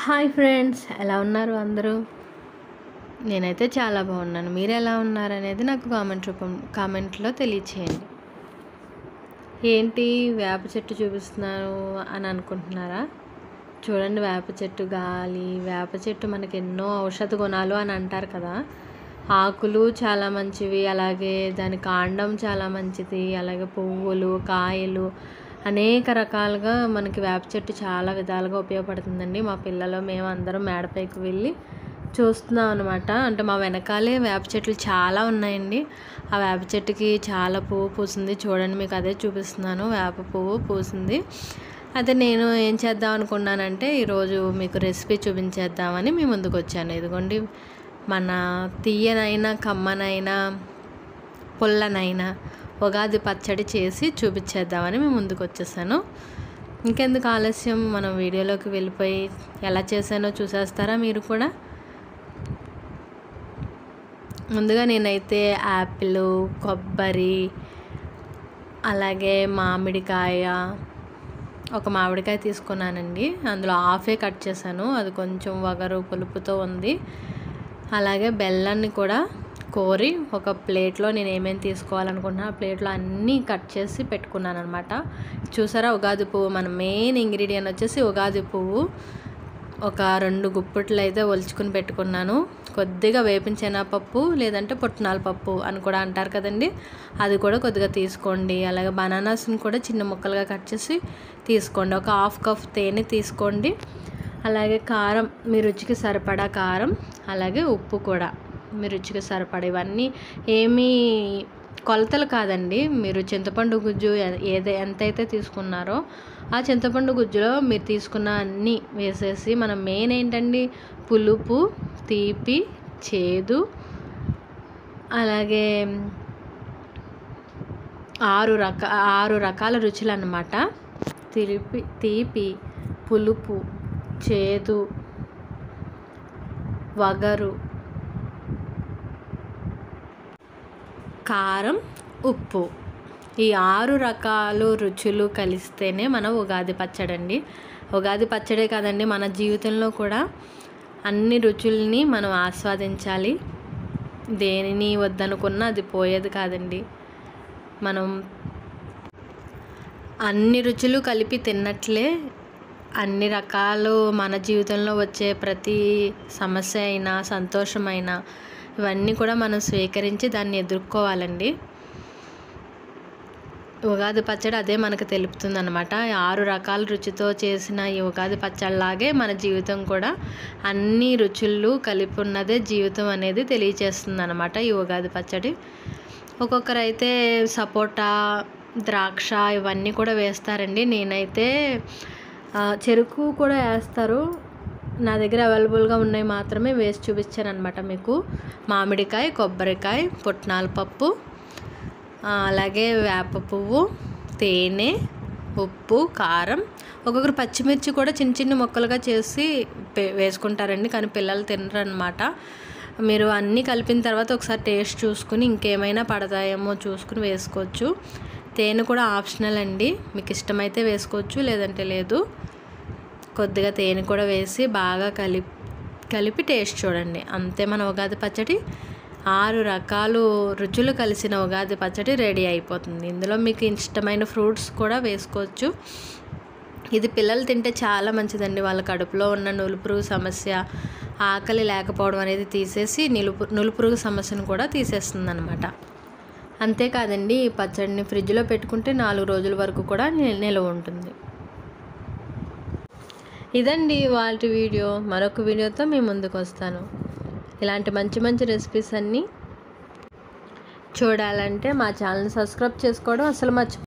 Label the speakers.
Speaker 1: hi friends ఎలా ఉన్నారు అందరూ నేనైతే చాలా బాగున్నాను మీరు ఎలా ఉన్నారు అనేది నాకు కామెంట్ రూపం కామెంట్లో తెలియచేయండి ఏంటి వేప చెట్టు చూపిస్తున్నారు అని అనుకుంటున్నారా చూడండి వేప చెట్టు గాలి వేప చెట్టు మనకి ఎన్నో ఔషధ గుణాలు అని అంటారు కదా ఆకులు చాలా మంచివి అలాగే దాని కాండం చాలా మంచిది అలాగే పువ్వులు కాయలు అనేక రకాలుగా మనకి వేప చెట్టు చాలా విధాలుగా ఉపయోగపడుతుందండి మా పిల్లలు మేము అందరం మేడపైకి వెళ్ళి చూస్తున్నాం అనమాట అంటే మా వెనకాలే వేప చెట్లు చాలా ఉన్నాయండి ఆ వేప చెట్టుకి చాలా పువ్వు పూసింది చూడండి మీకు అదే చూపిస్తున్నాను వేప పువ్వు పూసింది అయితే నేను ఏం చేద్దాం అనుకున్నానంటే ఈరోజు మీకు రెసిపీ చూపించేద్దామని మీ ముందుకు వచ్చాను ఇదిగోండి మన తీయనైనా కమ్మనైనా పుల్లనైనా ఉగాది పచ్చడి చేసి చూపించేద్దామని మేము ముందుకు వచ్చేసాను ఇంకెందుకు ఆలస్యం మనం వీడియోలోకి వెళ్ళిపోయి ఎలా చేశానో చూసేస్తారా మీరు కూడా ముందుగా నేనైతే యాపిల్ కొబ్బరి అలాగే మామిడికాయ ఒక మామిడికాయ తీసుకున్నానండి అందులో హాఫే కట్ చేశాను అది కొంచెం వగరు పులుపుతో ఉంది అలాగే బెల్లాన్ని కూడా కోరి ఒక ప్లేట్లో నేను ఏమేమి తీసుకోవాలనుకుంటున్నా ఆ ప్లేట్లో అన్నీ కట్ చేసి పెట్టుకున్నాను అనమాట చూసారా ఉగాది పువ్వు మన మెయిన్ ఇంగ్రీడియంట్ వచ్చేసి ఉగాది పువ్వు ఒక రెండు గుప్పిట్లు అయితే ఒలుచుకుని పెట్టుకున్నాను కొద్దిగా వేపించిన పప్పు లేదంటే పుట్నాల పప్పు అని కూడా అంటారు కదండి అది కూడా కొద్దిగా తీసుకోండి అలాగే బనానాస్ని కూడా చిన్న ముక్కలుగా కట్ చేసి తీసుకోండి ఒక హాఫ్ కప్ తేనె తీసుకోండి అలాగే కారం మీ రుచికి సరిపడా కారం అలాగే ఉప్పు కూడా మీ రుచికి సరిపడా ఇవన్నీ ఏమీ కొలతలు కాదండి మీరు చింతపండు గుజ్జు ఏది ఎంతైతే తీసుకున్నారో ఆ చింతపండు గుజ్జులో మీరు తీసుకున్న అన్నీ వేసేసి మనం మెయిన్ ఏంటండి పులుపు తీపి చేదు అలాగే ఆరు రక ఆరు రకాల రుచులు అన్నమాట తీపి తీపి పులుపు చేదు వగరు కారం ఉప్పు ఈ ఆరు రకాలు రుచులు కలిస్తేనే మన ఉగాది పచ్చడి అండి ఉగాది పచ్చడే కాదండి మన జీవితంలో కూడా అన్ని రుచుల్ని మనం ఆస్వాదించాలి దేనిని వద్దనుకున్నా అది పోయేది కాదండి మనం అన్ని రుచులు కలిపి తిన్నట్లే అన్ని రకాలు మన జీవితంలో వచ్చే ప్రతి సమస్య అయినా సంతోషమైనా ఇవన్నీ కూడా మనం స్వీకరించి దాన్ని ఎదుర్కోవాలండి ఉగాది పచ్చడి అదే మనకు తెలుపుతుంది అనమాట ఆరు రకాల రుచితో చేసిన ఈ ఉగాది పచ్చడిలాగే మన జీవితం కూడా అన్ని రుచులు కలిపి ఉన్నదే జీవితం అనేది తెలియచేస్తుంది అనమాట ఈ ఉగాది పచ్చడి ఒక్కొక్కరు అయితే సపోటా ద్రాక్ష ఇవన్నీ కూడా వేస్తారండి నేనైతే చెరుకు కూడా వేస్తారు నా దగ్గర అవైలబుల్గా ఉన్నాయి మాత్రమే వేసి చూపించాను అనమాట మీకు మామిడికాయ కొబ్బరికాయ పుట్నాల పప్పు అలాగే వేప పువ్వు తేనె ఉప్పు కారం ఒక్కొక్కరు పచ్చిమిర్చి కూడా చిన్న చిన్న ముక్కలుగా చేసి వేసుకుంటారండి కానీ పిల్లలు తినరు అనమాట మీరు అన్నీ కలిపిన తర్వాత ఒకసారి టేస్ట్ చూసుకుని ఇంకేమైనా పడతాయేమో చూసుకుని వేసుకోవచ్చు తేనె కూడా ఆప్షనల్ అండి మీకు ఇష్టమైతే వేసుకోవచ్చు లేదంటే లేదు కొద్దిగా తేనె కూడా వేసి బాగా కలిపి కలిపి టేస్ట్ చూడండి అంతే మన ఉగాది పచ్చడి ఆరు రకాలు రుచులు కలిసిన ఉగాది పచ్చడి రెడీ అయిపోతుంది ఇందులో మీకు ఇష్టమైన ఫ్రూట్స్ కూడా వేసుకోవచ్చు ఇది పిల్లలు తింటే చాలా మంచిదండి వాళ్ళ కడుపులో ఉన్న నులుపురుగు సమస్య ఆకలి లేకపోవడం అనేది తీసేసి నిలుపు నులుపురుగు సమస్యను కూడా తీసేస్తుంది అనమాట అంతేకాదండి ఈ పచ్చడిని ఫ్రిడ్జ్లో పెట్టుకుంటే నాలుగు రోజుల వరకు కూడా నిల్వ ఉంటుంది ఇదండి వాళ్ళ వీడియో మరొక వీడియోతో మీ ముందుకు వస్తాను ఇలాంటి మంచి మంచి రెసిపీస్ అన్నీ చూడాలంటే మా ఛానల్ని సబ్స్క్రైబ్ చేసుకోవడం అసలు మర్చి